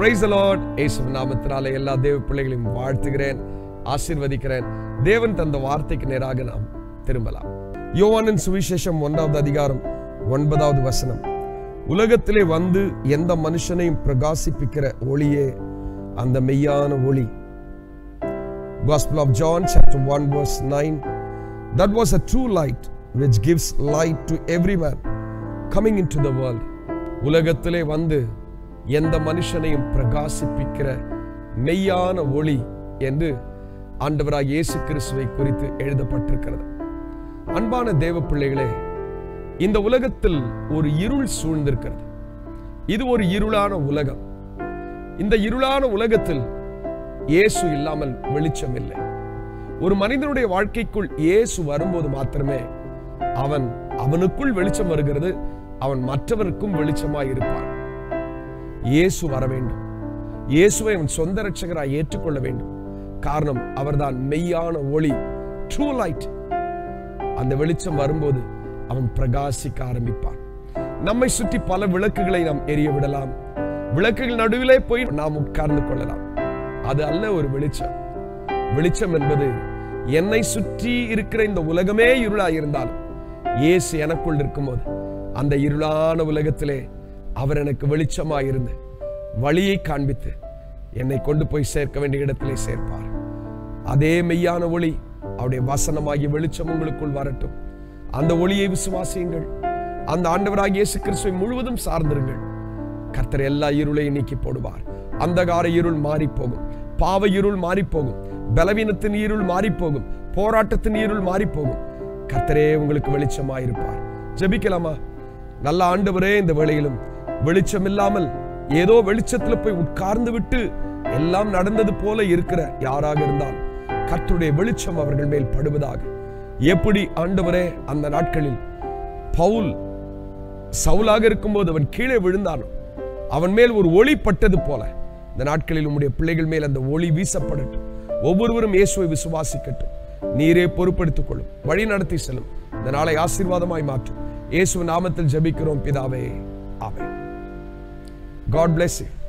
Price Lord இயேசு நாமத்தினாலே எல்லா தேவ பிள்ளைகளையும் வாழ்த்துகிறேன் ஆசீர்வதிக்கிறேன் தேவன் தந்த வார்த்தைக்கு நேராக நாம் திரும்பலாம் யோவானின் சுவிசேஷம் ஒன்றாவது அதிகாரம் ஒன்பதாவது வசனம் உலகத்திலே வந்து எந்த மனுஷனையும் பிரகாசிப்பிக்கிற ஒளியே அந்த மெய்யான ஒளி Gospel of John chapter 1 verse 9 That was a true light which gives light to every man coming into the world. உலகத்திலே வந்து எந்த மனுஷனையும் பிரகாசிப்பிக்கிற மெய்யான ஒளி என்று ஆண்டவராக இயேசு கிறிஸ்துவை குறித்து எழுதப்பட்டிருக்கிறது அன்பான தேவ பிள்ளைகளே இந்த உலகத்தில் ஒரு இருள் சூழ்ந்திருக்கிறது இது ஒரு இருளான உலகம் இந்த இருளான உலகத்தில் இயேசு இல்லாமல் வெளிச்சம் இல்லை ஒரு மனிதனுடைய வாழ்க்கைக்குள் இயேசு வரும்போது மாத்திரமே அவன் அவனுக்குள் வெளிச்சம் வருகிறது அவன் மற்றவருக்கும் வெளிச்சமாய் இருப்பான் இயேசு வர வேண்டும் இயேசுவை அவன் சொந்த ரட்சகராய் ஏற்றுக்கொள்ள வேண்டும் காரணம் அவர்தான் மெய்யான ஒளி ட்ரூ லைட் அந்த வெளிச்சம் வரும்போது அவன் பிரகாசிக்க ஆரம்பிப்பான் நம்மை சுற்றி பல விளக்குகளை நாம் எரிய விடலாம் விளக்குகள் நடுவிலே போய் நாம் உட்கார்ந்து கொள்ளலாம் அது அல்ல ஒரு வெளிச்சம் வெளிச்சம் என்பது என்னை சுற்றி இருக்கிற இந்த உலகமே இருளா இருந்தாலும் இயேசு எனக்குள் இருக்கும்போது அந்த இருளான உலகத்திலே அவர் எனக்கு வெளிச்சமாய் இருந்து வழியை காண்பித்து என்னை கொண்டு போய் சேர்க்க வேண்டிய இடத்திலே சேர்ப்பார் அதே மெய்யான ஒளி அவருடைய வசனமாகிய வெளிச்சம் உங்களுக்குள் வரட்டும் அந்த ஒளியை விசுவாசியுங்கள் அந்த ஆண்டவராகிய இயேசு கிறிஸ்துவை முழுவதும் சார்ந்திருங்கள் கர்த்தர் எல்லா இருளையும் நீக்கி போடுவார் அந்தகார இருள் மாறி போகும் பாவ இருள் மாறி போகும் பலவீனத்தின் இருள் மாறி போகும் போராட்டத்தின் இருள் மாறி போகும் கர்த்தரே உங்களுக்கு வெளிச்சமாயிருப்பார் ஜெபிக்கலாமா நல்ல ஆண்டவரே இந்த வேளையிலும் வெளிச்சம் இல்லாமல் ஏதோ வெளிச்சத்துல போய் உட்கார்ந்து விட்டு எல்லாம் நடந்தது போல இருக்கிற யாராக இருந்தால் கர்த்தருடைய வெளிச்சம் அவர்கள் மேல் படுவதாக எப்படி ஆண்டவரே அந்த நாட்களில் பவுல் சவுலாக இருக்கும்போது அவன் கீழே விழுந்தானோ அவன் மேல் ஒரு ஒளி பட்டது போல இந்த நாட்களில் உம்முடைய பிள்ளைகள் மேல் அந்த ஒளி வீசப்படட்டும் ஒவ்வொருவரும் இயேசுவை விசுவாசிக்கட்டும் நீரே பொறுப்படுத்திக் கொள்ளும் வழி நடத்தி செல்லும் இந்த நாளை ஆசீர்வாதமாய் மாற்றும் இயேசு நாமத்தில் ஜெபிக்கிறோம் பிதாவே ஆமென் காட் bless you